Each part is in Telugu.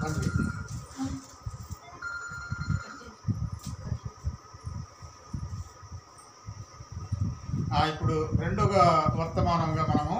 ఆ, ఇప్పుడు రెండవ వర్తమానంగా మనము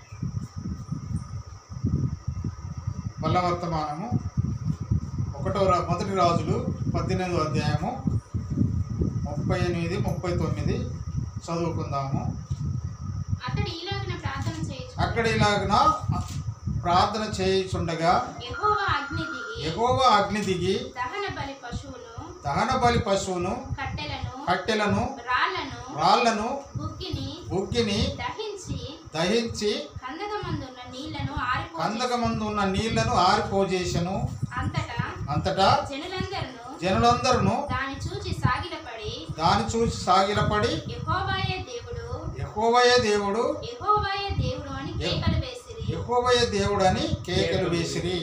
బల్ల వర్తమానము ఒకటో రా మొదటి రాజులు పద్దెనిమిదో అధ్యాయము ముప్పై ఎనిమిది ముప్పై తొమ్మిది చదువుకుందాము అతడు ఈలాగిన ప్రార్థన చేయుచు అక్కడ ఇలాగన ప్రార్థన చేయుచుండగా యెహోవా అగ్ని దిగి ఎగోవ అగ్ని దిగి దహన బలి పశువును దహన బలి పశువును కట్టెలను కట్టెలను రాళ్లను రాళ్లను బుగ్గిని బుగ్గిని దహించి దహించి కందకమందున్న నీళ్లను ఆరిపో కందకమందు ఉన్న నీళ్లను ఆరిపోజేసెను అంతటా అంతటా జనులందరూ జనులందరూ దాని చూచి సాగిలపడి దాని చూసి సాగిలపడి యెహోవాయే దేవుడు యెహోవయే దేవుడు యెహోవాయే దేవుడు అని కేకలు వేసిరి యెహోవయే దేవుడు అని కేకలు వేసిరి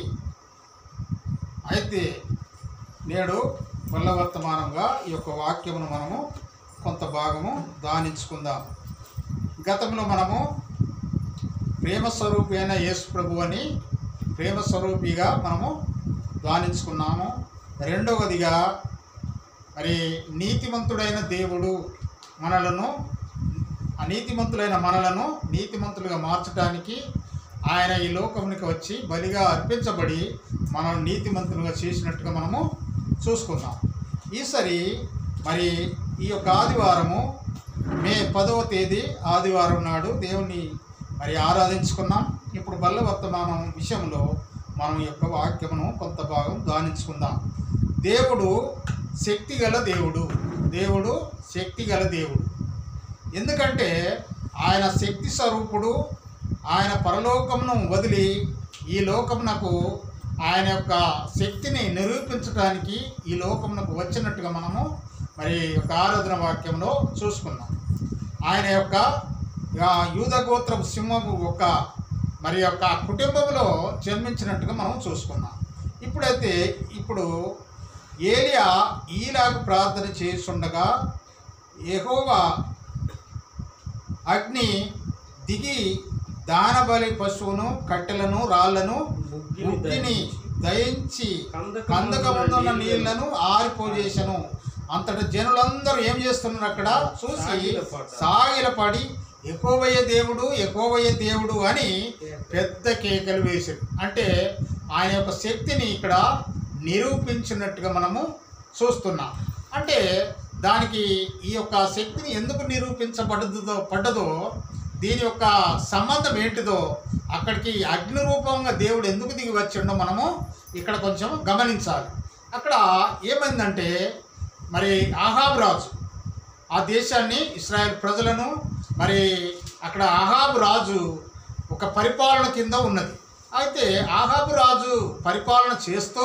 అయితే నేడు బల్లవర్తమానంగా ఈ యొక్క వాక్యమును మనము కొంత భాగము దానించుకుందాం గతంలో మనము ప్రేమ స్వరూపి అయిన యేసు ప్రభు అని ప్రేమ స్వరూపిగా మనము ధ్యానించుకున్నాము రెండవదిగా మరి నీతిమంతుడైన దేవుడు మనలను అనీతిమంతులైన మనలను నీతిమంతులుగా మార్చడానికి ఆయన ఈ లోకమునికి వచ్చి బలిగా అర్పించబడి మనం నీతిమంతులుగా చేసినట్టుగా మనము చూసుకున్నాం ఈసారి మరి ఈ యొక్క ఆదివారము మే పదవ తేదీ ఆదివారం నాడు దేవుణ్ణి మరి ఆరాధించుకున్నాం ఇప్పుడు బల్ల వర్తమానం విషయంలో మనం ఈ యొక్క వాక్యమును కొంత భాగం ధ్యానించుకుందాం దేవుడు శక్తిగల దేవుడు దేవుడు శక్తిగల దేవుడు ఎందుకంటే ఆయన శక్తి స్వరూపుడు ఆయన పరలోకమును వదిలి ఈ లోకమునకు ఆయన యొక్క శక్తిని నిరూపించడానికి ఈ లోకమునకు వచ్చినట్టుగా మనము మరి ఒక ఆరాధన వాక్యంలో చూసుకున్నాం ఆయన యొక్క ఆ, యూద గోత్రపు సింహము ఒక మరి యొక్క కుటుంబంలో జన్మించినట్టుగా మనం చూసుకున్నాం ఇప్పుడైతే ఇప్పుడు ఏలియా ఈలాగు ప్రార్థన చేస్తుండగా యెహోవా అగ్ని దిగి దానబలి పశువును కట్టెలను రాళ్లను ముగ్గిని దయించి కందకముందున్న నీళ్లను ఆరిపోజేసను అంతటి జనులందరూ ఏం చేస్తున్నారు అక్కడ చూసి సాగిలపడి ఎక్కువయ్యే దేవుడు ఎక్కువయ్యే దేవుడు అని పెద్ద కేకలు వేశారు అంటే ఆయన యొక్క శక్తిని ఇక్కడ నిరూపించినట్టుగా మనము చూస్తున్నాం అంటే దానికి ఈ యొక్క శక్తిని ఎందుకు నిరూపించబడదో పడ్డదో దీని యొక్క సంబంధం ఏంటిదో అక్కడికి అగ్ని రూపంగా దేవుడు ఎందుకు దిగి వచ్చిండో మనము ఇక్కడ కొంచెం గమనించాలి అక్కడ ఏమైందంటే మరి ఆహాబ్ రాజు ఆ దేశాన్ని ఇస్రాయేల్ ప్రజలను మరి అక్కడ ఆహాబు రాజు ఒక పరిపాలన కింద ఉన్నది అయితే ఆహాబు రాజు పరిపాలన చేస్తూ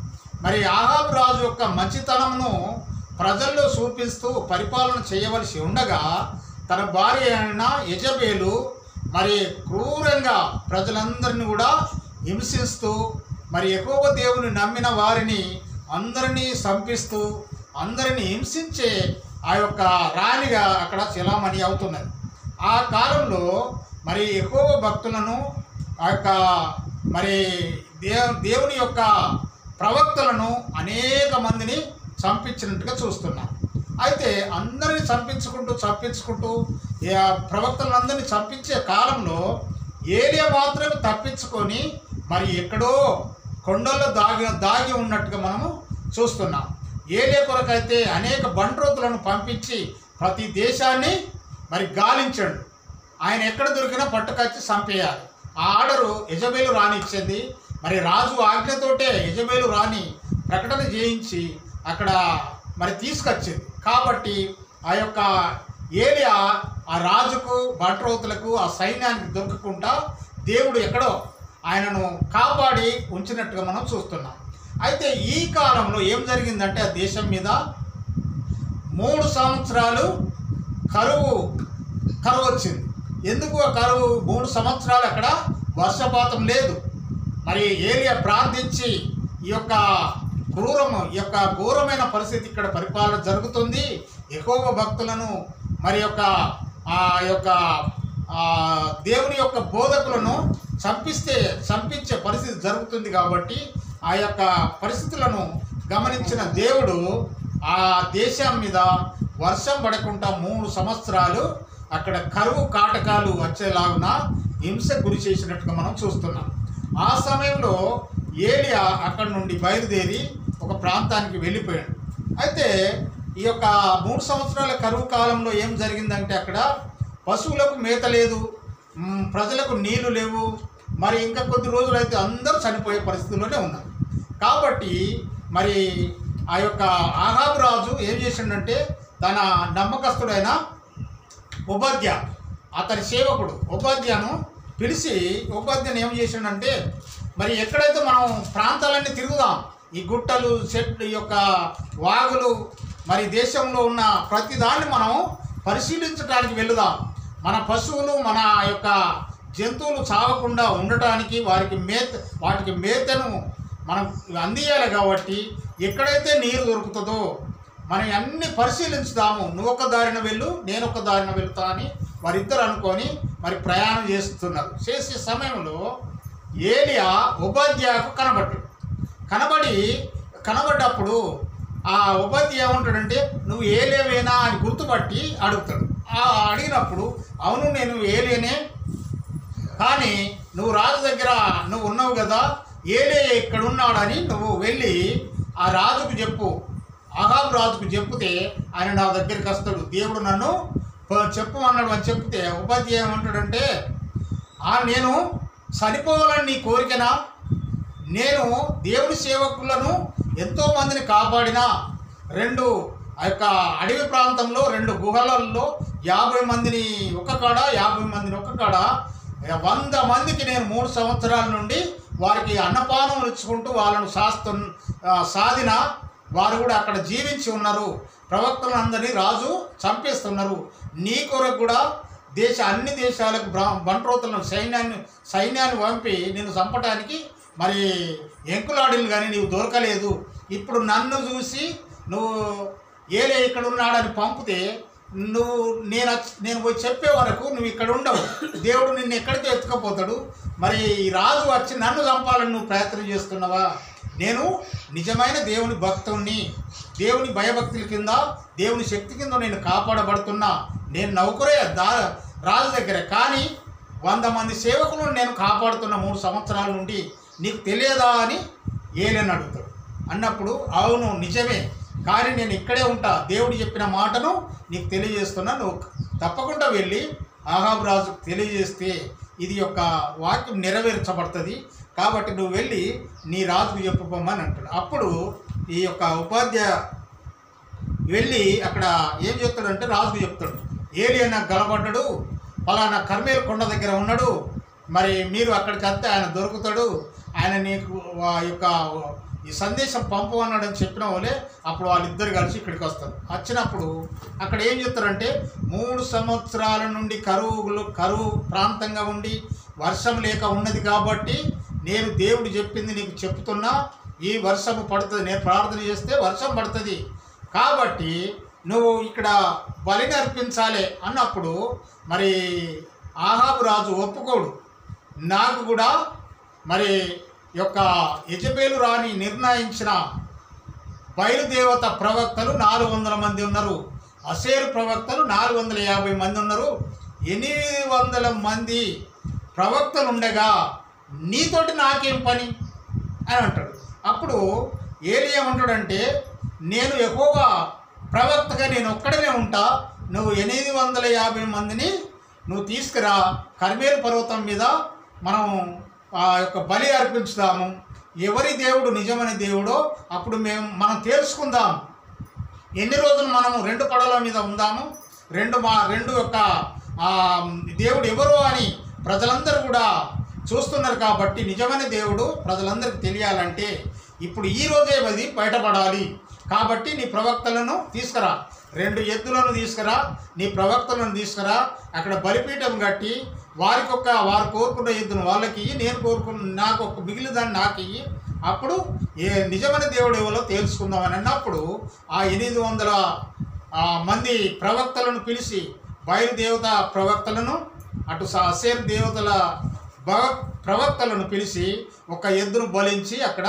మరి ఆహాబు రాజు యొక్క మంచితనమును ప్రజల్లో చూపిస్తూ పరిపాలన చేయవలసి ఉండగా తన భార్య అయిన యజబేలు మరి క్రూరంగా ప్రజలందరినీ కూడా హింసిస్తూ మరి ఎక్కువ దేవుని నమ్మిన వారిని అందరినీ సంపిస్తూ అందరినీ హింసించే ఆ యొక్క రాణిగా అక్కడ చలామణి అవుతున్నది ఆ కాలంలో మరి ఎక్కువ భక్తులను ఆ యొక్క మరి దేవ్ దేవుని యొక్క ప్రవక్తలను అనేక మందిని చంపించినట్టుగా చూస్తున్నాం అయితే అందరిని చంపించుకుంటూ చంపించుకుంటూ ఈ ఆ ప్రవక్తలందరినీ చంపించే కాలంలో ఏలియా మాత్రం తప్పించుకొని మరి ఎక్కడో కొండల్లో దాగి దాగి ఉన్నట్టుగా మనము చూస్తున్నాం ఏలియా కొరకైతే అనేక బంట్రోతులను పంపించి ప్రతి దేశాన్ని మరి గాలించాడు ఆయన ఎక్కడ దొరికినా పట్టుకొచ్చి చంపేయాలి ఆ ఆర్డరు యజబేలు రానిచ్చింది మరి రాజు ఆజ్ఞతోటే యజబేలు రాని ప్రకటన చేయించి అక్కడ మరి తీసుకొచ్చింది కాబట్టి ఆ యొక్క ఏలియా ఆ రాజుకు బంట్రోతులకు ఆ సైన్యానికి దొరకకుండా దేవుడు ఎక్కడో ఆయనను కాపాడి ఉంచినట్టుగా మనం చూస్తున్నాం అయితే ఈ కాలంలో ఏం జరిగిందంటే ఆ దేశం మీద మూడు సంవత్సరాలు కరువు కరువు వచ్చింది ఎందుకు ఆ కరువు మూడు సంవత్సరాలు అక్కడ వర్షపాతం లేదు మరి ఏలియా ప్రార్థించి ఈ యొక్క క్రూరము ఈ యొక్క ఘోరమైన పరిస్థితి ఇక్కడ పరిపాలన జరుగుతుంది ఎక్కువ భక్తులను మరి యొక్క ఆ యొక్క ఆ దేవుని యొక్క బోధకులను చంపిస్తే చంపించే పరిస్థితి జరుగుతుంది కాబట్టి ఆ యొక్క పరిస్థితులను గమనించిన దేవుడు ఆ దేశం మీద వర్షం పడకుండా మూడు సంవత్సరాలు అక్కడ కరువు కాటకాలు వచ్చేలాగున హింస గురి చేసినట్టుగా మనం చూస్తున్నాం ఆ సమయంలో ఏలియా అక్కడి నుండి బయలుదేరి ఒక ప్రాంతానికి వెళ్ళిపోయాడు అయితే ఈ యొక్క మూడు సంవత్సరాల కరువు కాలంలో ఏం జరిగిందంటే అక్కడ పశువులకు మేత లేదు మ్, ప్రజలకు నీళ్లు లేవు మరి ఇంకా కొద్ది రోజులు అయితే అందరూ చనిపోయే పరిస్థితుల్లోనే ఉన్నారు కాబట్టి మరి ఆ యొక్క ఆహాబు రాజు ఏం చేసిండంటే తన నమ్మకస్తుడైన ఉపాధ్య అతని సేవకుడు ఉపాధ్యను పిలిచి ఉపాధ్యను ఏం చేసిండంటే మరి ఎక్కడైతే మనం ప్రాంతాలన్నీ తిరుగుదాం ఈ గుట్టలు చెట్లు ఈ యొక్క వాగులు మరి దేశంలో ఉన్న ప్రతి దాన్ని మనం పరిశీలించడానికి వెళుదాం మన పశువులు మన యొక్క జంతువులు చావకుండా ఉండటానికి వారికి మేత వాటికి మేతను మనం అందియాలి కాబట్టి ఎక్కడైతే నీరు దొరుకుతుందో మనం అన్ని పరిశీలించుదాము నువ్వు ఒక దారిన వెళ్ళు నేను ఒక దారిన వెళ్తా అని వారిద్దరు అనుకొని మరి ప్రయాణం చేస్తున్నారు చేసే సమయంలో ఏలియా ఉపాధ్యాయకు కనబడ్డాడు కనబడి కనబడ్డప్పుడు ఆ ఉపాధ్యాయ ఏమంటాడంటే నువ్వు ఏలేవేనా అని గుర్తుపట్టి అడుగుతాడు ఆ అడిగినప్పుడు అవును నేను ఏలేనే కానీ నువ్వు రాజు దగ్గర నువ్వు ఉన్నావు కదా ఏలే ఇక్కడ ఉన్నాడని నువ్వు వెళ్ళి ఆ రాజుకు చెప్పు అహాబు రాజుకు చెప్తే ఆయన నా దగ్గరికి వస్తాడు దేవుడు నన్ను ప- చెప్పమన్నాడు అని చెప్తే ఉపాధ్యాయ ఏమంటాడంటే ఆ నేను చనిపోవాలని నీ కోరికనా నేను దేవుని సేవకులను ఎంతో మందిని కాపాడిన రెండు ఆ యొక్క అడవి ప్రాంతంలో రెండు గుహలలో యాభై మందిని ఒక కాడ యాభై మందిని ఒక కాడ వంద మందికి నేను మూడు సంవత్సరాల నుండి వారికి అన్నపానం ఇచ్చుకుంటూ వాళ్ళను శాస్తు ఆ, సాధిన వారు కూడా అక్కడ జీవించి ఉన్నారు ప్రవక్తలందరినీ రాజు చంపేస్తున్నారు నీ కొరకు కూడా దేశ అన్ని దేశాలకు బ్రా బంట్రోతులను సైన్యాన్ని సైన్యాన్ని పంపి నేను చంపటానికి మరి ఎంకులాడిలు కానీ నీవు దొరకలేదు ఇప్పుడు నన్ను చూసి నువ్వు ఏలే ఇక్కడ ఉన్నాడని పంపితే నువ్వు నేను వచ్చి- నేను పోయి చెప్పే వరకు నువ్వు ఇక్కడ ఉండవు దేవుడు నిన్ను ఎక్కడికి ఎత్తుకపోతాడు మరి ఈ రాజు వచ్చి నన్ను చంపాలని నువ్వు ప్రయత్నం చేస్తున్నావా నేను నిజమైన దేవుని భక్తుణ్ణి దేవుని భయభక్తుల కింద దేవుని శక్తి కింద నేను కాపాడబడుతున్నా నేను నౌకరే దా రాజు దగ్గర కానీ వంద మంది సేవకులను నేను కాపాడుతున్న మూడు సంవత్సరాల నుండి నీకు తెలియదా అని ఏలేని అడుగుతాడు అన్నప్పుడు అవును నిజమే కానీ నేను ఇక్కడే ఉంటా దేవుడు చెప్పిన మాటను నీకు తెలియజేస్తున్నా నువ్వు తప్పకుండా వెళ్ళి ఆహాబు రాజుకు తెలియజేస్తే ఇది యొక్క వాక్యం నెరవేర్చబడుతుంది కాబట్టి నువ్వు వెళ్ళి నీ రాజుకు చెప్పుకోమని అంటాడు అప్పుడు ఈ యొక్క ఉపాధ్యాయ వెళ్ళి అక్కడ ఏం చెప్తాడంటే రాజుకు చెప్తాడు ఏలి అన్న గలబడ్డాడు పలానా కర్మేలు కొండ దగ్గర ఉన్నాడు మరి మీరు అక్కడికి వస్తే ఆయన దొరుకుతాడు ఆయన నీకు ఆ యొక్క ఈ సందేశం పంపు అన్నాడని చెప్పిన వాళ్ళే అప్పుడు వాళ్ళిద్దరు కలిసి ఇక్కడికి వస్తారు వచ్చినప్పుడు అక్కడ ఏం చెప్తారంటే మూడు సంవత్సరాల నుండి కరువులు కరువు ప్రాంతంగా ఉండి వర్షం లేక ఉన్నది కాబట్టి నేను దేవుడు చెప్పింది నీకు చెప్తున్నా ఈ వర్షము పడుతుంది నేను ప్రార్థన చేస్తే వర్షం పడుతుంది కాబట్టి నువ్వు ఇక్కడ బలిని అర్పించాలి అన్నప్పుడు మరి ఆహాబు రాజు ఒప్పుకోడు నాకు కూడా మరి యొక్క యజబేలు రాని నిర్ణయించిన బయలుదేవత ప్రవక్తలు నాలుగు వందల మంది ఉన్నారు అసేరు ప్రవక్తలు నాలుగు వందల యాభై మంది ఉన్నారు ఎనిమిది వందల మంది ప్రవక్తలు ఉండగా నీతోటి నాకేం పని అని అంటాడు అప్పుడు ఏలి ఏమంటాడంటే నేను ఎక్కువగా ప్రవక్తగా నేను ఒక్కడనే ఉంటా నువ్వు ఎనిమిది వందల యాభై మందిని నువ్వు తీసుకురా కర్మేలు పర్వతం మీద మనం ఆ యొక్క బలి అర్పించుదాము ఎవరి దేవుడు నిజమైన దేవుడో అప్పుడు మేము మనం తెలుసుకుందాం ఎన్ని రోజులు మనము రెండు పడవల మీద ఉందాము రెండు మా రెండు యొక్క ఆ, దేవుడు ఎవరు అని ప్రజలందరూ కూడా చూస్తున్నారు కాబట్టి నిజమైన దేవుడు ప్రజలందరికీ తెలియాలంటే ఇప్పుడు ఈ రోజే అది బయటపడాలి కాబట్టి నీ ప్రవక్తలను తీసుకురా రెండు ఎద్దులను తీసుకురా నీ ప్రవక్తలను తీసుకురా అక్కడ బలిపీఠం కట్టి వారికి ఒక వారు కోరుకున్న ఎద్దును వాళ్ళకి ఇయ్యి నేను కోరుకున్న నాకు ఒక మిగిలిన దాన్ని నాకు ఇయ్యి అప్పుడు ఏ నిజమైన దేవుడు ఎవరో తెలుసుకుందామని అన్నప్పుడు ఆ ఎనిమిది వందల ఆ, మంది ప్రవక్తలను పిలిచి బయలుదేవత ప్రవక్తలను అటు అసేర్ దేవతల భవ ప్రవక్తలను పిలిచి ఒక ఎద్దును బలించి అక్కడ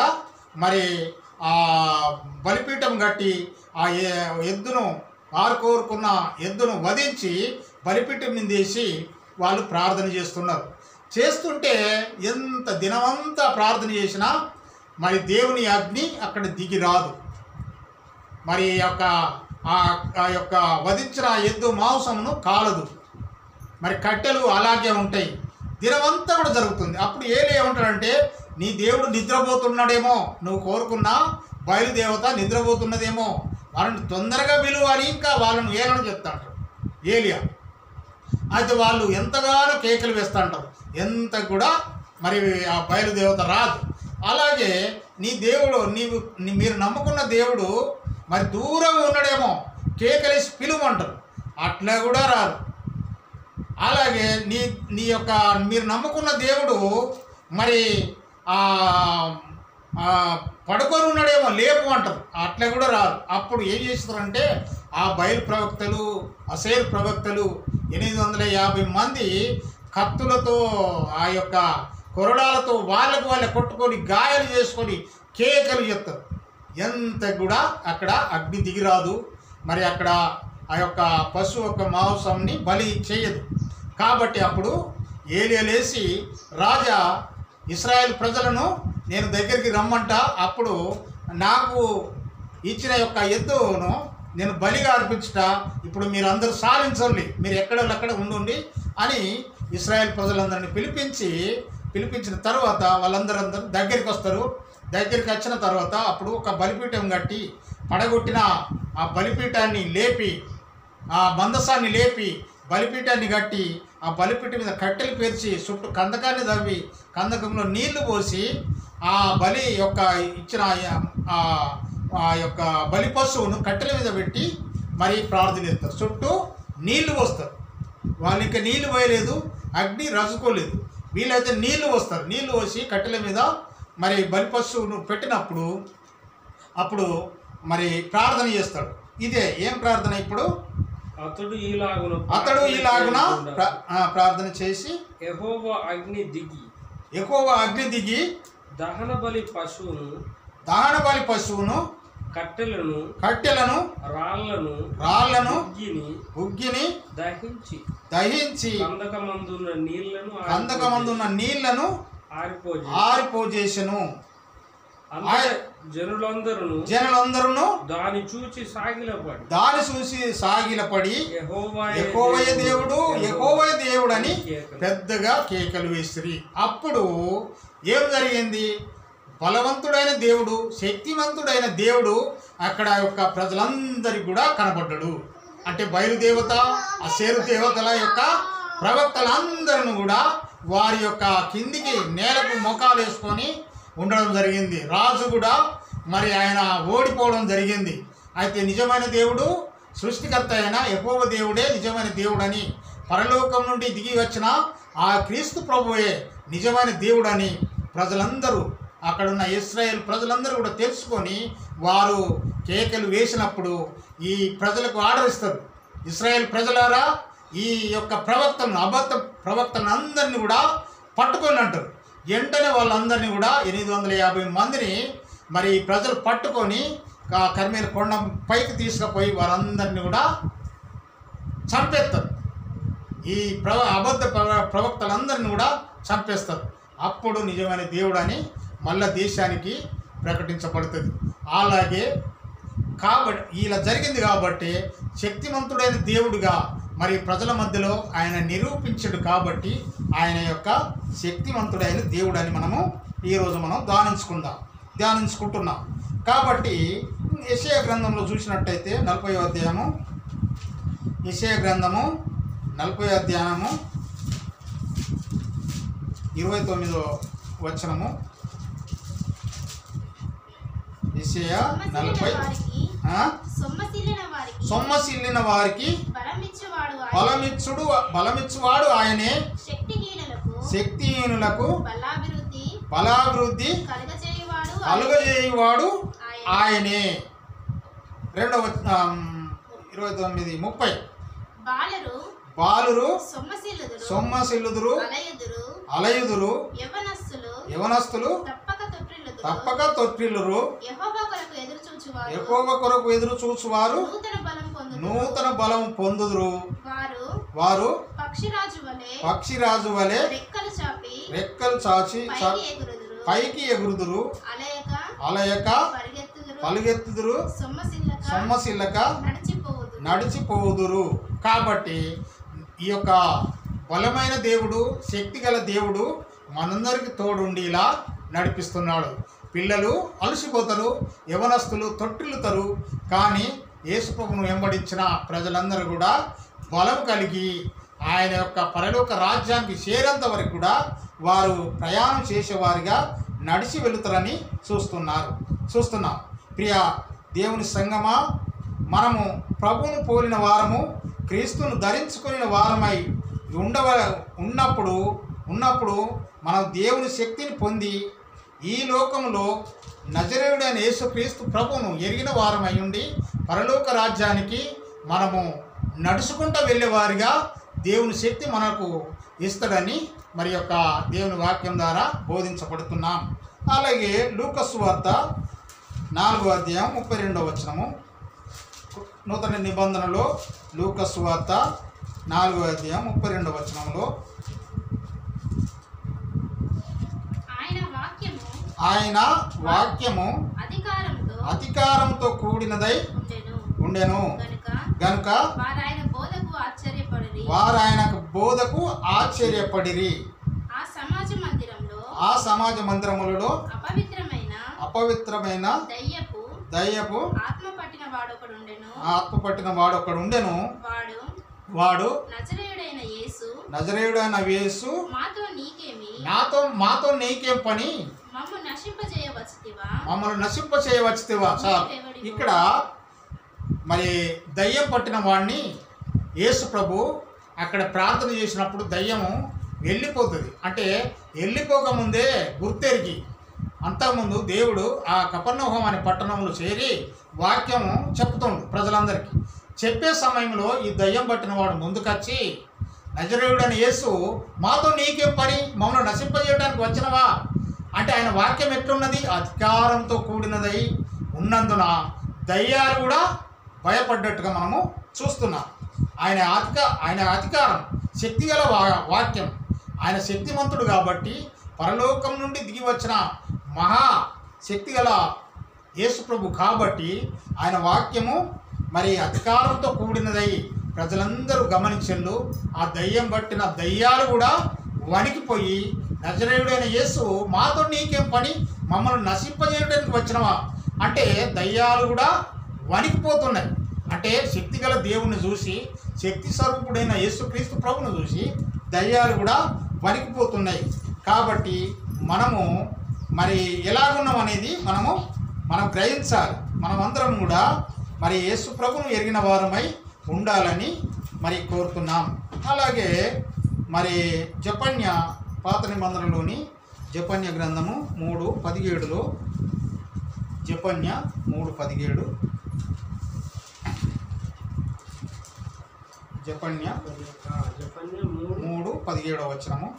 మరి ఆ బలిపీఠం కట్టి ఆ ఎ- ఎద్దును ఆరు కోరుకున్న ఎద్దును వధించి బలిపీఠం మీద వేసి వాళ్ళు ప్రార్థన చేస్తున్నారు చేస్తుంటే ఎంత దినమంతా ప్రార్థన చేసినా మరి దేవుని అగ్ని అక్కడ దిగి రాదు మరి ఈ యొక్క ఆ- ఆ యొక్క వధించిన ఎద్దు మాంసమును కాలదు మరి కట్టెలు అలాగే ఉంటాయి దినమంతా కూడా జరుగుతుంది అప్పుడు ఏలి ఏమంటాడంటే నీ దేవుడు నిద్రపోతున్నాడేమో నువ్వు కోరుకున్న బయలుదేవత నిద్రపోతున్నదేమో వాళ్ళని తొందరగా విలువాలి ఇంకా వాళ్ళను ఏలని చెప్తాంటారు ఏలియా అయితే వాళ్ళు ఎంతగానో కేకలు వేస్తూ ఉంటారు ఎంత కూడా మరి ఆ బయలుదేవత రాదు అలాగే నీ దేవుడు నీవు నీ మీరు నమ్ముకున్న దేవుడు మరి దూరంగా ఉన్నాడేమో కేకలేసి పిలువంటారు అట్లా కూడా రాదు అలాగే నీ నీ యొక్క మీరు నమ్ముకున్న దేవుడు మరి ఆ ఆ, పడుకొని ఉన్నాడేమో లేపు అంటారు అట్లా కూడా రాదు అప్పుడు ఏం చేస్తారంటే ఆ బయలు ప్రవక్తలు అసేర్ ప్రవక్తలు ఎనిమిది వందల యాభై మంది కత్తులతో ఆ యొక్క కొరడాలతో వాళ్ళకు వాళ్ళే కొట్టుకొని గాయాలు చేసుకొని కేకలు చెప్తారు ఎంత కూడా అక్కడ అగ్ని దిగిరాదు మరి అక్కడ ఆ యొక్క పశువు యొక్క మాంసంని బలి చేయదు కాబట్టి అప్పుడు ఏలియలేసి రాజా ఇస్రాయేల్ ప్రజలను నేను దగ్గరికి రమ్మంట అప్పుడు నాకు ఇచ్చిన యొక్క ఎద్దును నేను బలిగా అర్పించుట ఇప్పుడు మీరు అందరూ సాధించండి మీరు ఎక్కడ అక్కడ ఉండండి అని ఇస్రాయేల్ ప్రజలందరినీ పిలిపించి పిలిపించిన తర్వాత వాళ్ళందరూ అందరూ దగ్గరికి వస్తారు దగ్గరికి వచ్చిన తర్వాత అప్పుడు ఒక బలిపీఠం కట్టి పడగొట్టిన ఆ బలిపీఠాన్ని లేపి ఆ మందసాన్ని లేపి బలిపీఠాన్ని కట్టి ఆ బలిపీఠం మీద కట్టెలు పేర్చి చుట్టూ కందకాన్ని తవ్వి కందకంలో నీళ్లు పోసి ఆ బలి యొక్క ఇచ్చిన ఆ ఆ యొక్క బలి పశువును కట్టెల మీద పెట్టి మరి ప్రార్థనిస్తారు చుట్టూ నీళ్లు పోస్తారు వాళ్ళు ఇంకా నీళ్లు పోయలేదు అగ్ని రజుకోలేదు వీళ్ళైతే నీళ్లు పోస్తారు నీళ్లు పోసి కట్టెల మీద మరి బలి పశువును పెట్టినప్పుడు అప్పుడు మరి ప్రార్థన చేస్తాడు ఇదే ఏం ప్రార్థన ఇప్పుడు అతడు ఈలాగున అతడు ఇలాగున ప్ర- ఆ, ప్రార్థన చేసి యెహోవా అగ్ని దిగి ఎక్కువ అగ్ని దిగి దహన బలి పశువును దహన బలి పశువును కట్టెలను కట్టెలను రాళ్లను రాళ్లను ఉగ్గిని ఉగ్గిని దహించి దహించి కందకమందున్న నీళ్లను కందకమందున్న నీళ్లను ఆరిపోజి ఆరిపోజేసెను అంతట జనులందరూ జనులందరూ దాని చూచి సాగిలపడి దాని చూసి సాగిలపడి యెహోవాయే ఎకోవయ దేవుడు ఎకోవయ దేవుడు అని కేకలు. పెద్దగా కేకలు వేసిరి అప్పుడు ఏం జరిగింది బలవంతుడైన దేవుడు శక్తివంతుడైన దేవుడు అక్కడ యొక్క ప్రజలందరికీ కూడా కనబడ్డాడు అంటే బయలుదేవత అసేరు దేవతల యొక్క ప్రవక్తలందరిని కూడా వారి యొక్క కిందికి నేలకు మొఖాలు వేసుకొని ఉండడం జరిగింది రాజు కూడా మరి ఆయన ఓడిపోవడం జరిగింది అయితే నిజమైన దేవుడు సృష్టికర్త అయిన ఎక్కువ దేవుడే నిజమైన దేవుడని పరలోకం నుండి దిగి వచ్చిన ఆ క్రీస్తు ప్రభువే నిజమైన దేవుడని ప్రజలందరూ అక్కడున్న ఇస్రాయేల్ ప్రజలందరూ కూడా తెలుసుకొని వారు కేకలు వేసినప్పుడు ఈ ప్రజలకు ఆర్డర్ ఇస్తారు ఇస్రాయేల్ ప్రజలారా ఈ యొక్క ప్రవక్తలను అబద్ధ ప్రవక్తలను అందరినీ కూడా పట్టుకొని అంటారు వెంటనే వాళ్ళందరినీ కూడా ఎనిమిది వందల యాభై మందిని మరి ప్రజలు పట్టుకొని ఆ కర్మేల కొండ పైకి తీసుకుపోయి వారందరినీ కూడా చంపేస్తారు ఈ ప్రవ అబద్ధ ప్రవ ప్రవక్తలందరినీ కూడా చంపేస్తారు అప్పుడు నిజమైన దేవుడు అని మళ్ళా దేశానికి ప్రకటించబడుతుంది అలాగే కాబట్టి ఇలా జరిగింది కాబట్టి శక్తివంతుడైన దేవుడుగా మరి ప్రజల మధ్యలో ఆయన నిరూపించడు కాబట్టి ఆయన యొక్క శక్తివంతుడైన దేవుడు అని మనము ఈరోజు మనం ధ్యానించుకుందాం ధ్యానించుకుంటున్నాం కాబట్టి యెషయా గ్రంథంలో చూసినట్టయితే నలభై అధ్యాయము యెషయా గ్రంథము నలభై అధ్యాయము ఇరవై తొమ్మిదో వచనము యెషయా నలభై వారికి ఆ? సొమ్మసిల్లిన వారికి సొమ్మసిల్లిన వారికి బలమిచ్చువాడు ఆయన. బలమిచ్చుడు బలమిచ్చువాడు ఆయనే శక్తిహీనులకు శక్తిహీనులకు బలాభివృద్ధి బలాభివృద్ధి కలుగజేయువాడు ఆయన. కలుగజేయువాడు ఆయన. ఆయనే రెండవ ఆమ్, ఇరవై తొమ్మిది ముప్పై బాలరు బాలురు సొమ్మసిల్లుదురు సొమ్మసిల్లుదురు అలయుదురు అలయుదురు యవనస్తులు యవనస్తులు తప్పక తొట్టిల్లుదురు తొట్టిల్లుదురు తప్పక తొట్టిల్లురు యెహోవా కొరకు ఎదురు చూచువారు ఎక్కువ కొరకు ఎదురు చూచువారు నూతన బలం పొందుదురు నూతన బలం పొందుదురు వారు వారు పక్షిరాజు వలె పక్షిరాజు వలె రెక్కలు చాపి రెక్కలు చాచి చా- పైకి ఎగురుదురు పైకి ఎగురుదురు అలయక అలయక పరిగెత్తుదురు పలుగెత్తుదురు సొమ్మసిల్లక సొమ్మసిల్లక నడిచిపోవుదురు నడిచిపోదురు కాబట్టి ఈ యొక్క బలమైన దేవుడు శక్తి గల దేవుడు మనందరికి తోడుండి ఇలా నడిపిస్తున్నాడు పిల్లలు అలసిపోతారు యవనస్తులు తొట్టిల్లుతారు కానీ యేసుప్రభును వెంబడించిన ప్రజలందరూ కూడా బలం కలిగి ఆయన యొక్క పరలోక రాజ్యానికి చేరేంత వరకు కూడా వారు ప్రయాణం చేసేవారిగా నడిచి వెళుతారని చూస్తున్నారు చూస్తున్నాం ప్రియ దేవుని సంగమా మనము ప్రభువును పోలిన వారము క్రీస్తును ధరించుకుని వారమై ఉండవ ఉన్నప్పుడు ఉన్నప్పుడు మనం దేవుని శక్తిని పొంది ఈ లోకంలో నజరేయుడైన యేసుక్రీస్తు ప్రభువును ఎరిగిన వారమై ఉండి పరలోక రాజ్యానికి మనము నడుచుకుంటూ వెళ్ళేవారిగా దేవుని శక్తి మనకు ఇస్తాడని మరి యొక్క దేవుని వాక్యం ద్వారా బోధించబడుతున్నాం అలాగే లూకస్ వార్త నాలుగో అధ్యాయం ముప్పై రెండవ వచనము నూతన నిబంధనలో లూకస్ వార్త నాలుగో అధ్యాయం ముప్పై రెండవ వచనంలో ఆయన వాక్యము ఆయన వాక్యము అధికారంతో అధికారంతో కూడినదై ఉండెను ఉండెను గనుక గనుక వారు ఆయన బోధకు ఆశ్చర్యపడి వారు ఆయనకు బోధకు ఆశ్చర్యపడిరి ఆ సమాజ మందిరంలో ఆ సమాజ మందిరములలో అపవిత్రమైన అపవిత్రమైన దయ్యపు దయ్యపు ఆత్మ పట్టిన వాడొకడుండెను ఆత్మ పట్టిన వాడు ఒకడు ఉండెను వాడు వాడు నజరేయుడైన యేసు నజరేయుడైన వేసు మాతో నీకేమి నాతో మాతో నీకేం పని మమ్ము నశింపజేయవచ్చుతివా మమ్మల్ని నశింప చేయవచ్చుతివా సార్ ఇక్కడ మరి దయ్యం పట్టిన వాడిని యేసు ప్రభు అక్కడ ప్రార్థన చేసినప్పుడు దయ్యము వెళ్ళిపోతుంది అంటే వెళ్ళిపోకముందే గుర్తెరిగి అంతకుముందు దేవుడు ఆ కపర్ణహోం అనే పట్టణంలో చేరి వాక్యము చెప్తుండు ప్రజలందరికీ చెప్పే సమయంలో ఈ దయ్యం పట్టిన వాడు ముందుకొచ్చి నజరేయుడని యేసు మాతో నీకేం పని మమ్మల్ని నశింపజేయడానికి వచ్చినవా అంటే ఆయన వాక్యం ఎట్లున్నది అధికారంతో కూడినదై ఉన్నందున దయ్యాలు కూడా భయపడ్డట్టుగా మనము చూస్తున్నాం ఆయన అధిక ఆయన అధికారం శక్తిగల వా వాక్యం ఆయన శక్తిమంతుడు కాబట్టి పరలోకం నుండి దిగి వచ్చిన మహా శక్తిగల యేసుప్రభు కాబట్టి ఆయన వాక్యము మరి అధికారంతో కూడినదై ప్రజలందరూ గమనించళ్ళు ఆ దయ్యం పట్టిన దయ్యాలు కూడా వణికిపోయి నజరేయుడైన యేసు మాతో నీకేం పని మమ్మల్ని నశింపజేయడానికి వచ్చినవా అంటే దయ్యాలు కూడా వణికిపోతున్నాయి అంటే శక్తిగల దేవుణ్ణి చూసి శక్తి స్వరూపుడైన యేసుక్రీస్తు ప్రభుని చూసి దయ్యాలు కూడా వణికిపోతున్నాయి కాబట్టి మనము మరి ఎలాగున్నాం అనేది మనము మనం గ్రహించాలి మనమందరం కూడా మరి యేసు ప్రభును ఎరిగిన వారమై ఉండాలని మరి కోరుతున్నాం అలాగే మరి జపన్య పాత నిబంధనలోని జపన్య గ్రంథము మూడు పదిహేడులో జపన్య మూడు పదిహేడు జపన్య చెప్పండి మూడు మూడు పదిహేడవ వచనము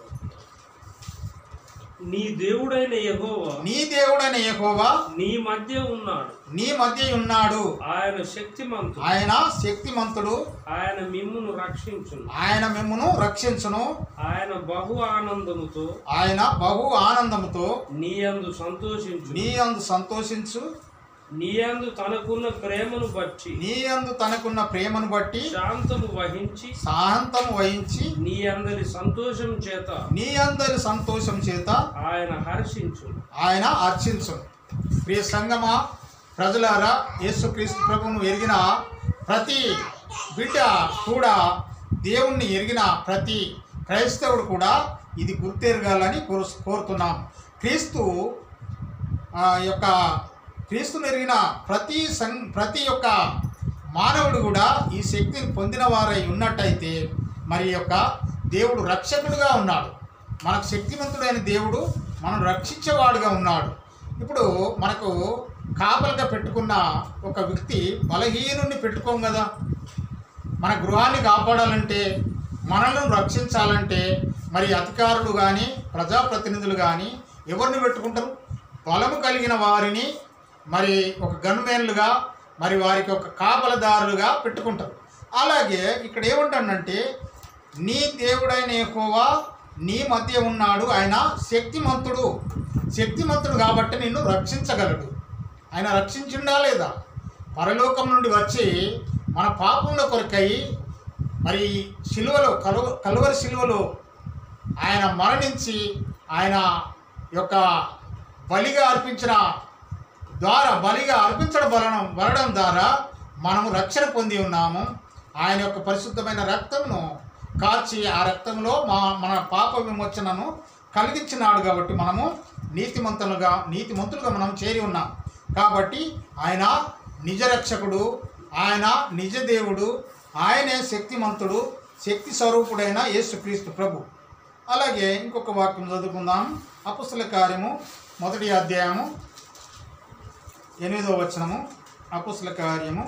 నీ దేవుడైన యెహోవా నీ దేవుడైన యెహోవా నీ మధ్య ఉన్నాడు నీ మధ్య ఉన్నాడు ఆయన శక్తిమంతుడు ఆయన శక్తిమంతుడు ఆయన మిమ్మును రక్షించును ఆయన మిమ్మును రక్షించును ఆయన బహు ఆనందముతో ఆయన బహు ఆనందముతో నీ యందు సంతోషించు నీ అందు సంతోషించు నీ యందు తనకున్న ప్రేమను బట్టి నీ అందు తనకున్న ప్రేమను బట్టి శాంతము వహించి శాంతం వహించి నీ అందరి సంతోషం చేత నీ అందరి సంతోషం చేత ఆయన హర్షించు ఆయన అర్చించు ప్రియ సంగమా ప్రజలారా యేసుక్రీస్తు ప్రభువును ఎరిగిన ప్రతి బిడ్డ కూడా దేవుణ్ణి ఎరిగిన ప్రతి క్రైస్తవుడు కూడా ఇది గుర్తెరగాలని కోరు కోరుతున్నాం క్రీస్తు ఆ యొక్క క్రీస్తుని ఎరిగిన ప్రతి సం ప్రతి ఒక్క మానవుడు కూడా ఈ శక్తిని పొందిన వారై ఉన్నట్టయితే మరి యొక్క దేవుడు రక్షకుడుగా ఉన్నాడు మనకు శక్తివంతుడైన దేవుడు మనం రక్షించేవాడుగా ఉన్నాడు ఇప్పుడు మనకు కాపలుగా పెట్టుకున్న ఒక వ్యక్తి బలహీనుణ్ణి పెట్టుకోం కదా మన గృహాన్ని కాపాడాలంటే మనల్ని రక్షించాలంటే మరి అధికారులు కానీ ప్రజాప్రతినిధులు కానీ ఎవరిని పెట్టుకుంటారు బలము కలిగిన వారిని మరి ఒక గన్మెన్లుగా మరి వారికి ఒక కాపలదారులుగా పెట్టుకుంటారు అలాగే ఇక్కడ ఏమంటాడంటే నీ దేవుడైన ఎక్కువ నీ మధ్య ఉన్నాడు ఆయన శక్తిమంతుడు శక్తిమంతుడు కాబట్టి నిన్ను రక్షించగలడు ఆయన రక్షించిండా లేదా పరలోకం నుండి వచ్చి మన పాపముల కొరకై మరి సిలువలో కలువ కలువరి సిలువలో ఆయన మరణించి ఆయన యొక్క బలిగా అర్పించిన ద్వారా బలిగా అర్పించడం వలన వలడం ద్వారా మనము రక్షణ పొంది ఉన్నాము ఆయన యొక్క పరిశుద్ధమైన రక్తంను కాచి ఆ రక్తంలో మా మన పాప విమోచనను కలిగించినాడు కాబట్టి మనము నీతిమంతులుగా నీతిమంతులుగా మనం చేరి ఉన్నాం కాబట్టి ఆయన నిజ రక్షకుడు ఆయన నిజ దేవుడు ఆయనే శక్తిమంతుడు శక్తి స్వరూపుడైన యేసుక్రీస్తు ప్రభు అలాగే ఇంకొక వాక్యం చదువుకుందాం అపుస్తల కార్యము మొదటి అధ్యాయము ఎనిమిదో వచనము అపుస్తల కార్యము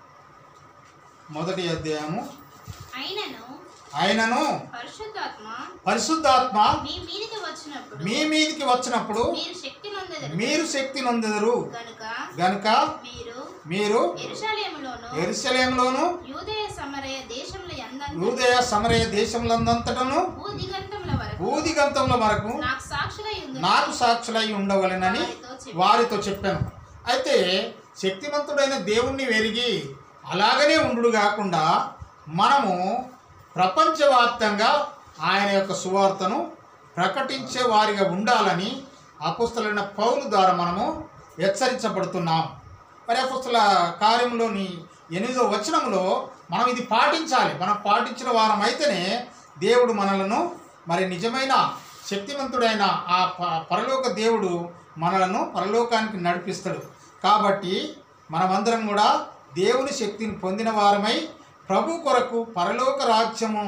మొదటి అధ్యాయము అయినను ఆయనను పరిశుద్ధాత్మ పరిశుద్ధాత్మ మీ మీదికి వచ్చినప్పుడు మీ మీదికి వచ్చినప్పుడు మీరు శక్తి నొందెదరు మీరు శక్తి నొందెదరు గనుక గనుక మీరు మీరు ఎరుషలేములోను ఎరుసలేంలోను యూదయ సమరయ దేశంలో ఎందంత యూదయ సమరయ దేశములందంతటను భూదిగంతముల వరకు భూదిగంతముల వరకు నాకు సాక్షిగా ఉంది నాకు సాక్షులై ఉండవలెనని వారితో చెప్పాను అయితే శక్తిమంతుడైన దేవుణ్ణి వెరిగి అలాగనే ఉండు కాకుండా మనము ప్రపంచవ్యాప్తంగా ఆయన యొక్క సువార్తను ప్రకటించే వారిగా ఉండాలని అపుస్తలైన పౌలు ద్వారా మనము హెచ్చరించబడుతున్నాం మరి అపుస్తల కార్యంలోని ఎనిమిదో వచనంలో మనం ఇది పాటించాలి మనం పాటించిన వారం అయితేనే దేవుడు మనలను మరి నిజమైన శక్తివంతుడైన ఆ ప- పరలోక దేవుడు మనలను పరలోకానికి నడిపిస్తాడు కాబట్టి మనమందరం కూడా దేవుని శక్తిని పొందిన వారమై ప్రభు కొరకు పరలోక రాజ్యము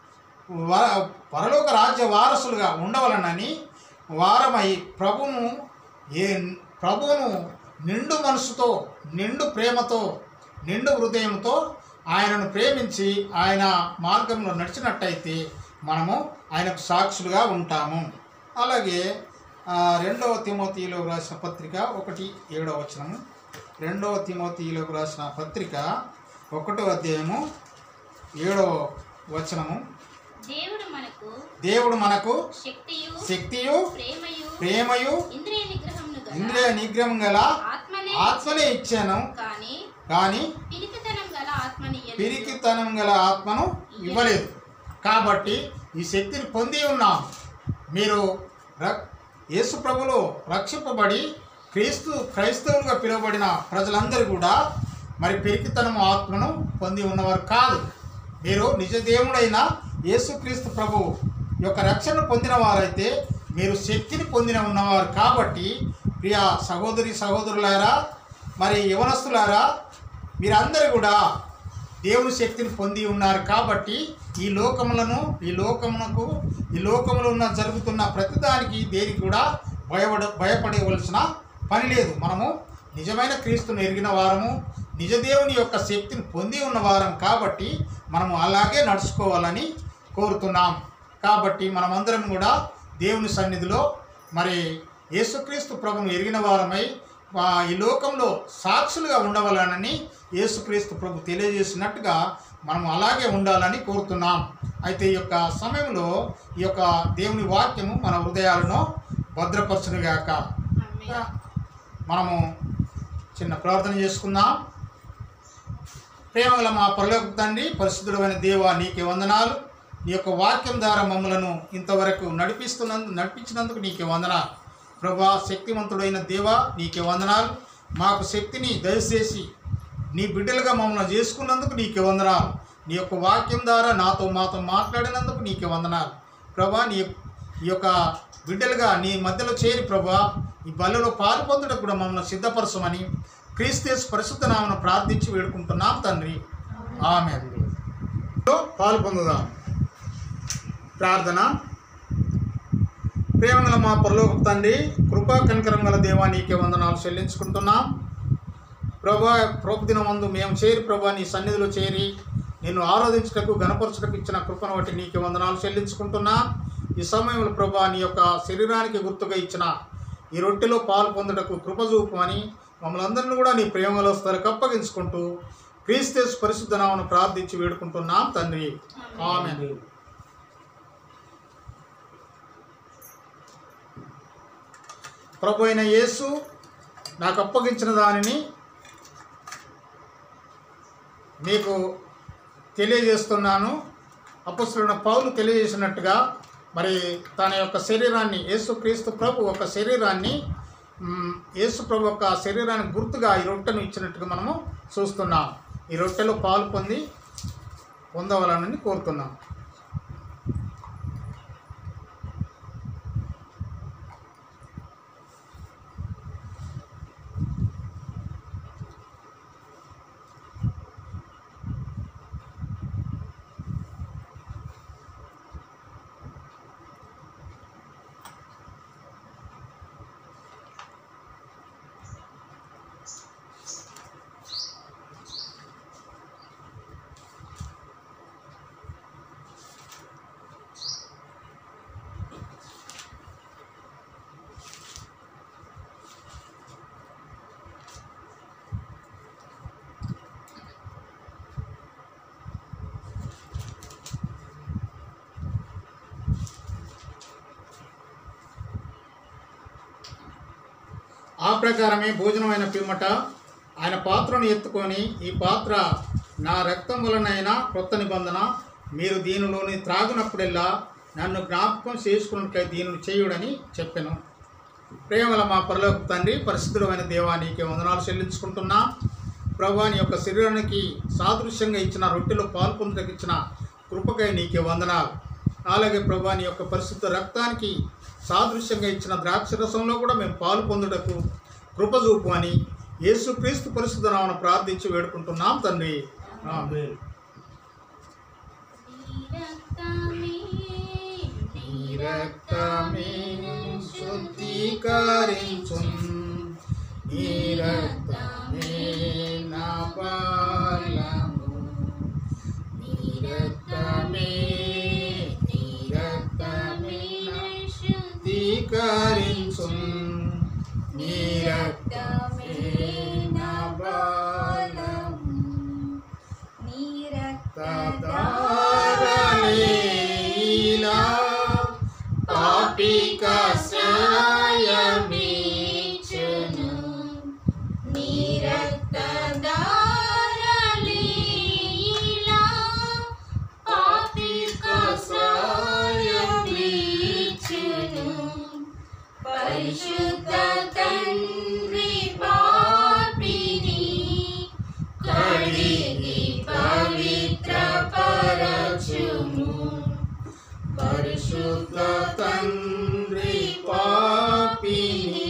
వా- పరలోక రాజ్య వారసులుగా ఉండవలనని వారమై ప్రభుము ఏ ప్రభువును నిండు మనసుతో నిండు ప్రేమతో నిండు హృదయంతో ఆయనను ప్రేమించి ఆయన మార్గంలో నడిచినట్టయితే మనము ఆయనకు సాక్షులుగా ఉంటాము అలాగే ఆ, రెండవ తిమోతిలోకి రాసిన పత్రిక ఒకటి ఏడవ వచనము రెండవ తిమోతిలోకి రాసిన పత్రిక ఒకటో అధ్యాయము ఏడవ వచనము దేవుడు మనకు దేవుడు మనకు శక్తియు శక్తియు ప్రేమయు ప్రేమయు ఇంద్రియ నిగ్రహమును గల ఇంద్రియ నిగ్రహం గల ఆత్మనే ఆత్మనే ఇచ్చాను కానీ కానీ పిరికితనం గల ఆత్మని ఇయ్యలేదు. పిరికితనం గల ఆత్మను ఇవ్వలేదు కాబట్టి ఈ శక్తిని పొంది ఉన్నాం మీరు ర- యేసు ప్రభులో రక్షింపబడి క్రీస్తు క్రైస్తవులుగా పిలువబడిన ప్రజలందరూ కూడా మరి పిరికితనం ఆత్మను పొంది ఉన్నవారు కాదు మీరు నిజ దేవుడైన యేసుక్రీస్తు ప్రభు యొక్క రక్షణ పొందిన వారైతే మీరు శక్తిని పొందిన ఉన్నవారు కాబట్టి ప్రియ సహోదరి సహోదరులారా మరి యవనస్తులారా మీరందరూ కూడా దేవుని శక్తిని పొంది ఉన్నారు కాబట్టి ఈ లోకములను ఈ లోకమునకు ఈ లోకములో ఉన్న జరుగుతున్న ప్రతిదానికి దేనికి కూడా భయపడ భయపడవలసిన పని లేదు మనము నిజమైన క్రీస్తును ఎరిగిన వారము నిజ దేవుని యొక్క శక్తిని పొంది ఉన్న వారం కాబట్టి మనము అలాగే నడుచుకోవాలని కోరుతున్నాం కాబట్టి మనమందరం కూడా దేవుని సన్నిధిలో మరి యేసుక్రీస్తు ప్రభును ఎరిగిన వారమై ఆ, ఈ లోకంలో సాక్షులుగా ఉండవాలని యేసుక్రీస్తు ప్రభు తెలియజేసినట్టుగా మనం అలాగే ఉండాలని కోరుతున్నాం అయితే ఈ యొక్క సమయంలో ఈ యొక్క దేవుని వాక్యము మన హృదయాలను భద్రపరచునుగాక ఆమేన్. మనము చిన్న ప్రార్థన చేసుకుందాం ప్రేమగల మా పరలోక తండ్రి పరిశుద్ధుడైన దేవా నీకే వందనాలు నీ యొక్క వాక్యం ద్వారా మమ్మలను ఇంతవరకు నడిపిస్తున్నందు నడిపించినందుకు నీకే వందనాలు ప్రభా శక్తివంతుడైన దేవా నీకే వందనాలు మాకు శక్తిని దయచేసి నీ బిడ్డలుగా మమ్మల్ని చేసుకున్నందుకు నీకే వందనాలు నీ యొక్క వాక్యం ద్వారా నాతో మాతో మాట్లాడినందుకు నీకే వందనాలు ప్రభా నీ ఈ యొక్క బిడ్డలుగా నీ మధ్యలో చేరి ప్రభా ఈ బలలో పాలు పొందుటకు కూడా మమ్మల్ని సిద్ధపరచమని క్రీస్తేస్ పరిశుద్ధ నామను ప్రార్థించి వేడుకుంటున్నాం తండ్రి ఆమె పాలు పొందుదాం ప్రార్థన ప్రేమగల మా పరలోక తండ్రి కృపా కనికరం గల దేవా నీకే వందనాలు చెల్లించుకుంటున్నాం ప్రభా ప్రభు దినమందు మేము చేరి ప్రభా నీ సన్నిధిలో చేరి నిన్ను ఆరాధించుటకు గణపరచుటకు ఇచ్చిన కృపను బట్టి నీకే వందనాలు చెల్లించుకుంటున్నా ఈ సమయంలో ప్రభా నీ యొక్క శరీరానికి గుర్తుగా ఇచ్చిన ఈ రొట్టెలో పాలు పొందుటకు కృప చూపమని మమ్మల్ని అందరిని కూడా నీ ప్రేమలో స్థలకు అప్పగించుకుంటూ క్రీస్తేస్ పరిశుద్ధ నామను ప్రార్థించి వేడుకుంటున్నాం తండ్రి ఆమె ప్రభు అయిన యేసు నాకు అప్పగించిన దానిని మీకు తెలియజేస్తున్నాను అపస్తులైన పౌలు తెలియజేసినట్టుగా మరి తన యొక్క శరీరాన్ని యేసుక్రీస్తు ప్రభు ఒక శరీరాన్ని మ్, యేసు ప్రభు యొక్క శరీరానికి గుర్తుగా ఈ రొట్టెను ఇచ్చినట్టుగా మనము చూస్తున్నాం ఈ రొట్టెలో పాలు పొంది పొందవాలని కోరుతున్నాం ఆ ప్రకారమే భోజనమైన పిమ్మట ఆయన పాత్రను ఎత్తుకొని ఈ పాత్ర నా రక్తం వలనైన కొత్త నిబంధన మీరు దీనిలోని త్రాగునప్పుడెల్లా నన్ను జ్ఞాపకం చేసుకున్నట్లయి దీనిని చేయుడని చెప్పాను ప్రేమల మా పరలోక తండ్రి పరిశుద్ధుడమైన దేవా నీకే వందనాలు చెల్లించుకుంటున్నా ప్రభా నీ యొక్క శరీరానికి సాదృశ్యంగా ఇచ్చిన రొట్టెలో పాలు పొందుటకు ఇచ్చిన కృపకై నీకే వందనాలు అలాగే ప్రభా నీ యొక్క పరిశుద్ధ రక్తానికి సాదృశ్యంగా ఇచ్చిన ద్రాక్ష రసంలో కూడా మేము పాలు పొందుటకు కృప చూపు అని యేసుక్రీస్తు పరిశుద్ధ నామను ప్రార్థించి వేడుకుంటున్నాం తండ్రి ఆమేన్. నీ రక్తమే శుద్ధీకరించున్ నీ రక్తమే నా బలము నీ రక్తమే నీ రక్తమే నా శుద్ధీకరించున్ నీ రక్తమే నా బలము తదారలీలా పాపిక సాయమీచును పరిశుద్ధ తండ్రి పాపిని కడిగి పవిత్ర పరచుము పరిశుద్ధ తండ్రి పాపిని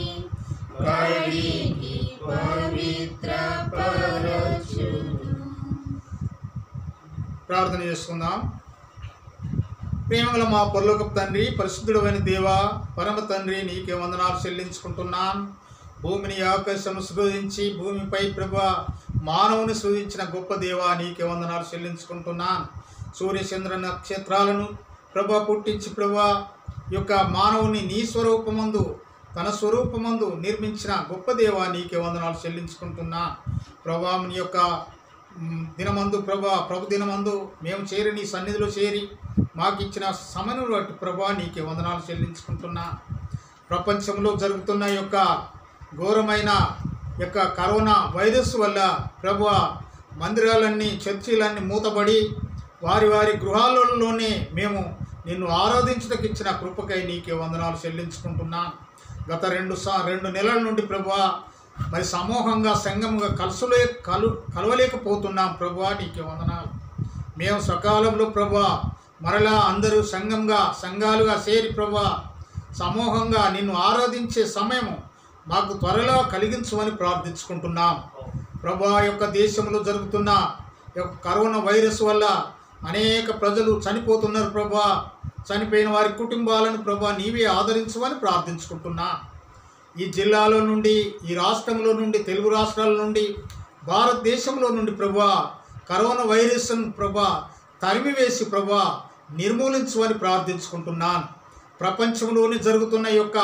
కడిగి పవిత్ర పరచును ప్రార్థన చేసుకుందాం ప్రేమగల మా పరలోకపు తండ్రి పరిశుద్ధుడమైన దేవా పరమ తండ్రి నీకే వందనాలు చెల్లించుకుంటున్నాను భూమిని ఆకాశం సృజించి భూమిపై ప్రభ మానవుని సృజించిన గొప్ప దేవా నీకే వందనాలు చెల్లించుకుంటున్నాను సూర్యచంద్ర నక్షత్రాలను ప్రభ పుట్టించి ప్రభ యొక్క మానవుని నీ స్వరూపమందు తన స్వరూపమందు నిర్మించిన గొప్ప దేవా నీకే వందనాలు చెల్లించుకుంటున్నా ప్రభా నీ యొక్క మ్, దినమందు ప్రభా ప్రభు దినమందు మేము చేరి నీ సన్నిధిలో చేరి మాకు ఇచ్చిన సమను బట్టి ప్రభా నీకే వందనాలు చెల్లించుకుంటున్నా ప్రపంచంలో జరుగుతున్న యొక్క ఘోరమైన యొక్క కరోనా వైరస్ వల్ల ప్రభు మందిరాలన్నీ చర్చిలన్నీ మూతబడి వారి వారి గృహాలలోనే మేము నిన్ను ఆరాధించడానికి ఇచ్చిన కృపకై నీకే వందనాలు చెల్లించుకుంటున్నా గత రెండు సా రెండు నెలల నుండి ప్రభా మరి సమూహంగా సంఘంగా కలుసులే కలు కలవలేకపోతున్నాం ప్రభా నీకే వందనాలు మేము సకాలంలో ప్రభా మరలా అందరూ సంఘంగా సంఘాలుగా చేరి ప్రభా సమూహంగా నిన్ను ఆరాధించే సమయం మాకు త్వరలో కలిగించమని ప్రార్థించుకుంటున్నాం ప్రభా యొక్క దేశంలో జరుగుతున్న ఈ యొక్క కరోనా వైరస్ వల్ల అనేక ప్రజలు చనిపోతున్నారు ప్రభా చనిపోయిన వారి కుటుంబాలను ప్రభా నీవే ఆదరించమని ప్రార్థించుకుంటున్నా ఈ జిల్లాలో నుండి ఈ రాష్ట్రంలో నుండి తెలుగు రాష్ట్రాల నుండి భారతదేశంలో నుండి ప్రభా కరోనా వైరస్ ప్రభా తరిమివేసి ప్రభా నిర్మూలించమని ప్రార్థించుకుంటున్నాను ప్రపంచంలోని జరుగుతున్న ఈ యొక్క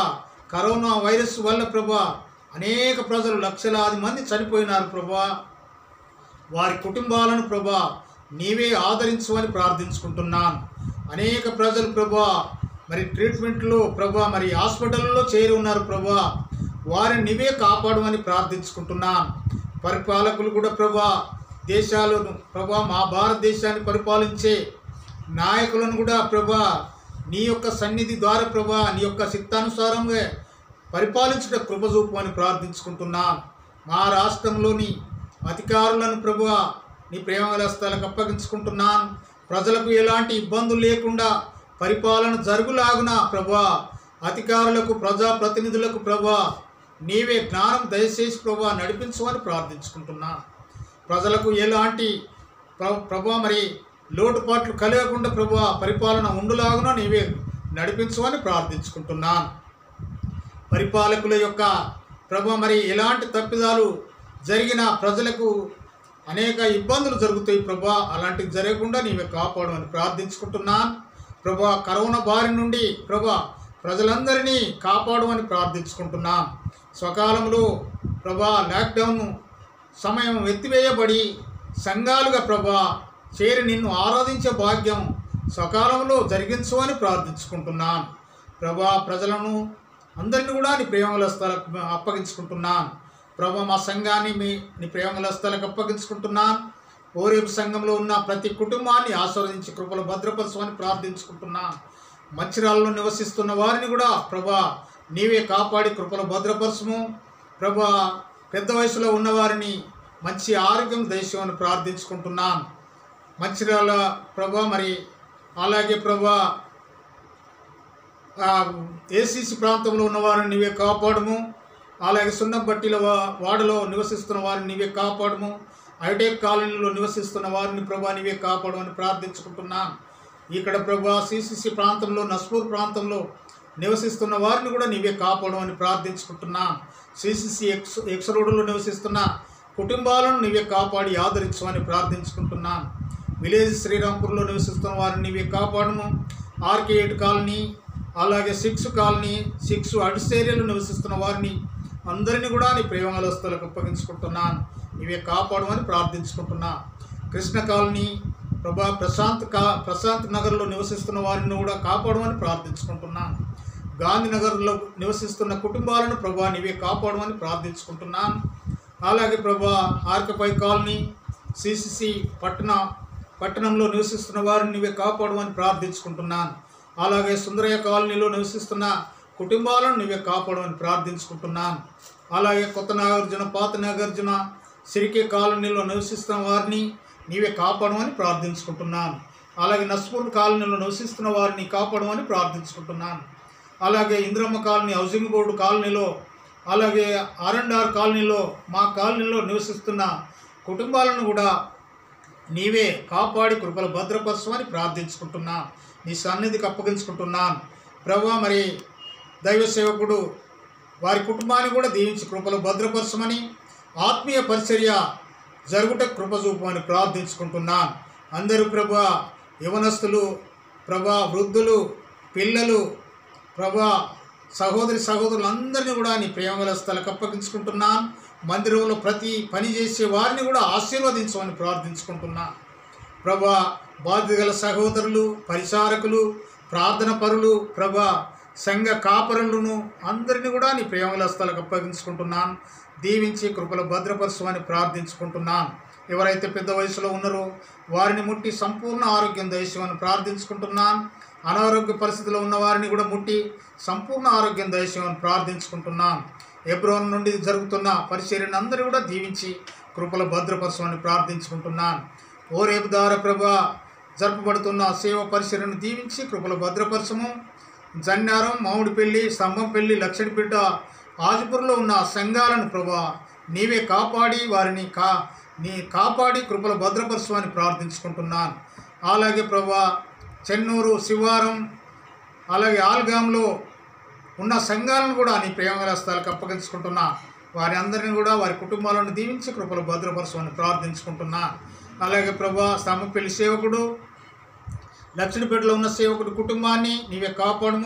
కరోనా వైరస్ వల్ల ప్రభా అనేక ప్రజలు లక్షలాది మంది చనిపోయినారు ప్రభా వారి కుటుంబాలను ప్రభా నీవే ఆదరించమని ప్రార్థించుకుంటున్నాను అనేక ప్రజలు ప్రభా మరి ట్రీట్మెంట్లో ప్రభా మరి హాస్పిటల్లో చేరి ఉన్నారు ప్రభా వారిని నీవే కాపాడమని ప్రార్థించుకుంటున్నాను పరిపాలకులు కూడా ప్రభా దేశాలను ప్రభా మా భారతదేశాన్ని పరిపాలించే నాయకులను కూడా ప్రభా నీ యొక్క సన్నిధి ద్వారా ప్రభా నీ యొక్క చిత్తానుసారంగా పరిపాలించుట కృప చూపమని ప్రార్థించుకుంటున్నాను మా రాష్ట్రంలోని అధికారులను ప్రభువా నీ ప్రేమ హస్తాలకు అప్పగించుకుంటున్నాను ప్రజలకు ఎలాంటి ఇబ్బందులు లేకుండా పరిపాలన జరుగులాగున ప్రభా అధికారులకు ప్రజాప్రతినిధులకు ప్రభా నీవే జ్ఞానం దయచేసి ప్రభా నడిపించమని ప్రార్థించుకుంటున్నాను ప్రజలకు ఎలాంటి ప్ర- ప్రభా మరి లోటుపాట్లు కలగకుండా ప్రభా పరిపాలన ఉండులాగున నీవే నడిపించమని ప్రార్థించుకుంటున్నాను పరిపాలకుల యొక్క ప్రభు మరి ఎలాంటి తప్పిదాలు జరిగిన ప్రజలకు అనేక ఇబ్బందులు జరుగుతాయి ప్రభా అలాంటివి జరగకుండా నీవే కాపాడమని ప్రార్థించుకుంటున్నాను ప్రభా కరోనా బారి నుండి ప్రభా ప్రజలందరినీ కాపాడమని ప్రార్థించుకుంటున్నాను స్వకాలంలో ప్రభా లాక్డౌన్ సమయం ఎత్తివేయబడి సంఘాలుగా ప్రభా చేరి నిన్ను ఆరాధించే భాగ్యం సకాలంలో జరిగించమని ప్రార్థించుకుంటున్నాను ప్రభా ప్రజలను అందరిని కూడా నీ ప్రేమలస్తాలకు అప్పగించుకుంటున్నాను ప్రభా మా సంఘాన్ని మీ నీ ప్రేమలస్తాలకు అప్పగించుకుంటున్నాను ఓరేపు సంఘంలో ఉన్న ప్రతి కుటుంబాన్ని ఆస్వాదించి కృపలు భద్రపరచమని ప్రార్థించుకుంటున్నాను మచ్చిరాల్లో నివసిస్తున్న వారిని కూడా ప్రభా నీవే కాపాడి కృపలు భద్రపరచము ప్రభా పెద్ద వయసులో ఉన్నవారిని మంచి ఆరోగ్యం దయచేయమని ప్రార్థించుకుంటున్నాను మంచిర్యాల ప్రభా మరి అలాగే ప్రభా ఏసీసీ ప్రాంతంలో ఉన్న వారిని నీవే కాపాడము అలాగే సున్నబట్టిల వా- వాడలో నివసిస్తున్న వారిని నీవే కాపాడము ఐటెక్ కాలనీలో నివసిస్తున్న వారిని ప్రభా నీవే కాపాడమని ప్రార్థించుకుంటున్నాను ఇక్కడ ప్రభా సిసిసి ప్రాంతంలో నస్పూర్ ప్రాంతంలో నివసిస్తున్న వారిని కూడా నీవే కాపాడమని ప్రార్థించుకుంటున్నాను సిసిసి ఎక్స్ ఎక్స్ రోడ్డులో నివసిస్తున్న కుటుంబాలను నీవే కాపాడి ఆదరించమని ప్రార్థించుకుంటున్నాను విలేజ్ శ్రీరాంపూర్లో నివసిస్తున్న వారిని నీవే కాపాడము ఆర్కే ఎయిట్ కాలనీ అలాగే సిక్స్ కాలనీ సిక్స్ అడ్స్ ఏరియాలో నివసిస్తున్న వారిని అందరినీ కూడా నీ ప్రేమలస్తులకు అప్పగించుకుంటున్నాను నీవే కాపాడమని ప్రార్థించుకుంటున్నా కృష్ణ కాలనీ ప్రభా ప్రశాంత్ కా ప్రశాంత్ నగర్లో నివసిస్తున్న వారిని కూడా కాపాడమని ప్రార్థించుకుంటున్నాను గాంధీనగర్లో నివసిస్తున్న కుటుంబాలను ప్రభా నీవే కాపాడమని ప్రార్థించుకుంటున్నాను అలాగే ప్రభా ఆర్కపై కాలనీ సిసిసి పట్టణ పట్టణంలో నివసిస్తున్న వారిని నీవే కాపాడమని ప్రార్థించుకుంటున్నాను అలాగే సుందరయ్య కాలనీలో నివసిస్తున్న కుటుంబాలను నీవే కాపాడమని ప్రార్థించుకుంటున్నాను అలాగే కొత్త నాగార్జున పాత నాగార్జున సిరికే కాలనీలో నివసిస్తున్న వారిని నీవే కాపాడమని ప్రార్థించుకుంటున్నాను అలాగే నస్పూర్ కాలనీలో నివసిస్తున్న వారిని కాపాడమని ప్రార్థించుకుంటున్నాను అలాగే ఇంద్రమ్మ కాలనీ హౌసింగ్ బోర్డు కాలనీలో అలాగే ఆర్ అండ్ ఆర్ కాలనీలో మా కాలనీలో నివసిస్తున్న కుటుంబాలను కూడా నీవే కాపాడి కృపలు భద్రపరచమని ప్రార్థించుకుంటున్నాను నీ సన్నిధికి అప్పగించుకుంటున్నాను ప్రభా మరి దైవ సేవకుడు వారి కుటుంబాన్ని కూడా దీవించి కృపలు భద్రపరచమని ఆత్మీయ పరిచర్య జరుగుట కృప చూపమని ప్రార్థించుకుంటున్నాను అందరూ ప్రభా యవనస్తులు ప్రభా వృద్ధులు పిల్లలు ప్రభా సహోదరి సహోదరులందరినీ కూడా నీ ప్రేమల స్థలకు అప్పగించుకుంటున్నాను మందిరంలో ప్రతి పని చేసే వారిని కూడా ఆశీర్వదించమని ప్రార్థించుకుంటున్నాను ప్రభా బాధ్యత సహోదరులు పరిచారకులు ప్రార్థన పరులు ప్రభా సంఘ కాపరులను అందరిని కూడా నీ ప్రేమల స్థలకు అప్పగించుకుంటున్నాను దీవించి కృపల భద్రపరచమని ప్రార్థించుకుంటున్నాను ఎవరైతే పెద్ద వయసులో ఉన్నారో వారిని ముట్టి సంపూర్ణ ఆరోగ్యం దయచేయమని ప్రార్థించుకుంటున్నాను అనారోగ్య పరిస్థితిలో ఉన్న వారిని కూడా ముట్టి సంపూర్ణ ఆరోగ్యం దయచేయమని ప్రార్థించుకుంటున్నాను ఎబ్రోన్ నుండి జరుగుతున్న పరిచర్యను అందరూ కూడా దీవించి కృపల భద్రపరచమని ప్రార్థించుకుంటున్నాను ఓ రేపు ద్వారా ప్రభా జరపబడుతున్న సేవ పరిచర్యను దీవించి కృపల భద్రపరచము జన్నారం మామిడిపల్లి స్తంభంపల్లి లక్షడిపేట ఆజిపూర్లో ఉన్న సంఘాలను ప్రభా నీవే కాపాడి వారిని కా నీ కాపాడి కృపల భద్రపరచమని ప్రార్థించుకుంటున్నాను అలాగే ప్రభా చెన్నూరు శివారం అలాగే ఆల్గాంలో ఉన్న సంఘాలను కూడా నీ ప్రేమగల స్థలాలకు అప్పగించుకుంటున్నా వారి అందరిని కూడా వారి కుటుంబాలను దీవించి కృపలు భద్రపరచమని ప్రార్థించుకుంటున్నా అలాగే ప్రభా స్తంభపల్లి సేవకుడు లక్షణపేటలో ఉన్న సేవకుడి కుటుంబాన్ని నీవే కాపాడము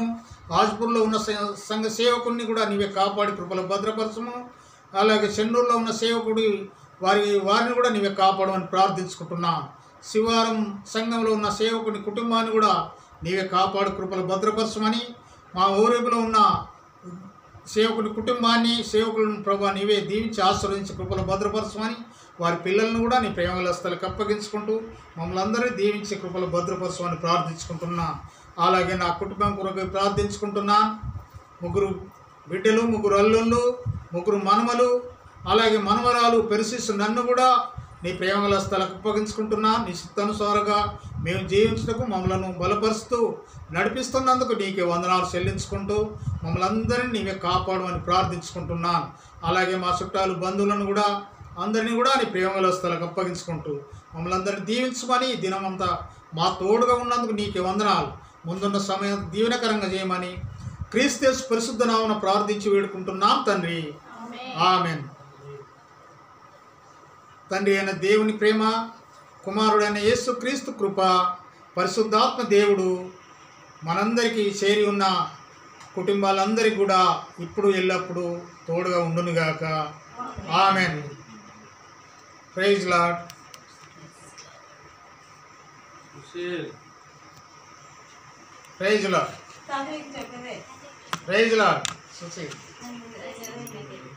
హాజ్పూర్లో ఉన్న స- సంఘ సేవకుడిని కూడా నీవే కాపాడి కృపలో భద్రపరచము అలాగే చెన్నూరులో ఉన్న సేవకుడి వారి వారిని కూడా నీవే కాపాడమని ప్రార్థించుకుంటున్నా శివారం సంఘంలో ఉన్న సేవకుని కుటుంబాన్ని కూడా నీవే కాపాడు కృపలు భద్రపరచమని మా ఊరేపులో ఉన్న సేవకుని కుటుంబాన్ని సేవకులను ప్రభా నీవే దీవించి ఆశ్రయించి కృపలు భద్రపరచమని వారి పిల్లలను కూడా నీ ప్రేమలస్తలకు అప్పగించుకుంటూ మమ్మల్ని అందరినీ దీవించి కృపలు భద్రపరచమని ప్రార్థించుకుంటున్నా అలాగే నా కుటుంబం కొరకు ప్రార్థించుకుంటున్నా ముగ్గురు బిడ్డలు ముగ్గురు అల్లుళ్ళు ముగ్గురు మనమలు అలాగే మనవరాలు పెరిసిస్ నన్ను కూడా నీ ప్రేమల స్థలకు అప్పగించుకుంటున్నా నీ చిత్తానుసారంగా మేము జీవించటకు మమ్మలను బలపరుస్తూ నడిపిస్తున్నందుకు నీకే వందనాలు చెల్లించుకుంటూ మమ్మల్ని అందరినీ నీవే కాపాడమని ప్రార్థించుకుంటున్నాను అలాగే మా చుట్టాలు బంధువులను కూడా అందరినీ కూడా నీ ప్రేమల స్థలకు అప్పగించుకుంటూ మమ్మల్ని అందరినీ దీవించమని ఈ దినమంతా మా తోడుగా ఉన్నందుకు నీకే వందనాలు ముందున్న సమయం దీవెనకరంగా చేయమని క్రీస్తు పరిశుద్ధ నామన ప్రార్థించి వేడుకుంటున్నాం తండ్రి ఆమెన్ తండ్రి అయిన దేవుని ప్రేమ కుమారుడైన యేసు క్రీస్తు కృప పరిశుద్ధాత్మ దేవుడు మనందరికీ చేరి ఉన్న కుటుంబాలందరికీ కూడా ఇప్పుడు ఎల్లప్పుడూ తోడుగా ఉండునుగాక amen praise lord praise lord praise lord Sushil Amen.